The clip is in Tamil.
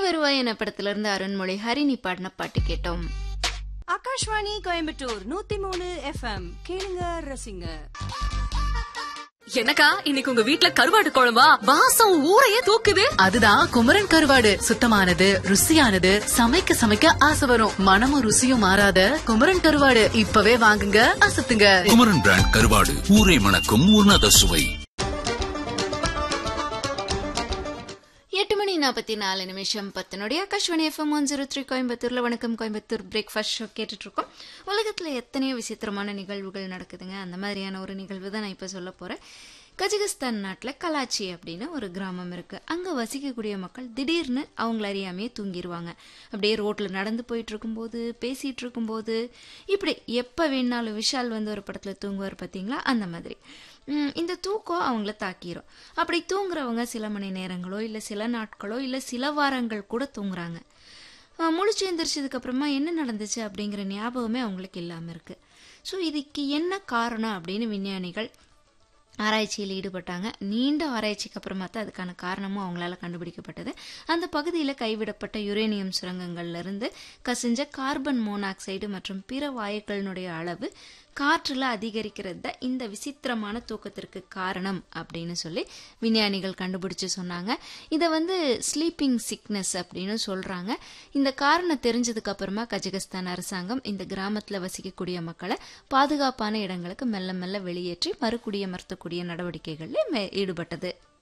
வருவாய் என படத்திலிருந்து அருண்மொழி ஹரிணி பாடின பாட்டு கேட்டோம் ஆகாஷ்வாணி கோயம்புத்தூர் நூத்தி மூணு எஃப்எம் கேளுங்க ரசிங்க எனக்கா இன்னைக்கு உங்க வீட்ல கருவாடு குழம்பா வாசம் ஊரையே தூக்குது அதுதான் குமரன் கருவாடு சுத்தமானது ருசியானது சமைக்க சமைக்க ஆசை வரும் மனமும் ருசியும் மாறாத குமரன் கருவாடு இப்பவே வாங்குங்க அசத்துங்க குமரன் பிராண்ட் கருவாடு ஊரை மணக்கும் உன்னத சுவை எட்டு மணி நாற்பத்தி நாலு நிமிஷம் பத்தினுடைய Akashvani FM one zero three கோயம்புத்தூர்ல வணக்கம் கோயம்புத்தூர் பிரேக்ஃபாஸ்ட் ஷோ கேட்டுட்டு இருக்கோம் உலகத்துல எத்தனையோ விசித்திரமான நிகழ்வுகள் நடக்குதுங்க அந்த மாதிரியான ஒரு நிகழ்வு தான் நான் இப்ப சொல்ல போறேன் கஜகஸ்தான் நாட்டில் கலாச்சி அப்படின்னு ஒரு கிராமம் இருக்கு அங்க வசிக்கக்கூடிய மக்கள் திடீர்னு அவங்கள அறியாமையே தூங்கிடுவாங்க அப்படியே ரோட்ல நடந்து போயிட்டு இருக்கும்போது பேசிட்டு இருக்கும்போது இப்படி எப்ப வேணாலும் விஷால் வந்து ஒரு படத்துல தூங்குவார் பாத்தீங்களா அந்த மாதிரி ம், இந்த தூக்கம் அவங்கள தாக்கிரும் அப்படி தூங்குறவங்க சில மணி நேரங்களோ இல்லை சில நாட்களோ இல்லை சில வாரங்கள் கூட தூங்குறாங்க அஹ், முழிச்சு எந்திரிச்சதுக்கு அப்புறமா என்ன நடந்துச்சு அப்படிங்கிற ஞாபகமே அவங்களுக்கு இல்லாமல் இருக்கு ஸோ இதுக்கு என்ன காரணம் அப்படின்னு விஞ்ஞானிகள் ஆராய்ச்சியில் ஈடுபட்டாங்க நீண்ட ஆராய்ச்சிக்கு அப்புறமா தான் அதுக்கான காரணமும் அவங்களால கண்டுபிடிக்கப்பட்டது அந்த பகுதியில் கைவிடப்பட்ட யுரேனியம் சுரங்கங்கள்ல இருந்து கசிஞ்ச கார்பன் மோனாக்சைடு மற்றும் பிற வாயுக்களினுடைய அளவு காற்றில் அதிகரிக்கிறது தான் இந்த விசித்திரமான தூக்கத்திற்கு காரணம் அப்படின்னு சொல்லி விஞ்ஞானிகள் கண்டுபிடிச்சு சொன்னாங்க இதை வந்து ஸ்லீப்பிங் சிக்னஸ் அப்படின்னு சொல்றாங்க இந்த காரணம் தெரிஞ்சதுக்கு அப்புறமா கஜகஸ்தான் அரசாங்கம் இந்த கிராமத்தில் வசிக்கக்கூடிய மக்களை பாதுகாப்பான இடங்களுக்கு மெல்ல மெல்ல வெளியேற்றி மறுகுடியமர்த்தக்கூடிய நடவடிக்கைகளில் மே- ஈடுபட்டது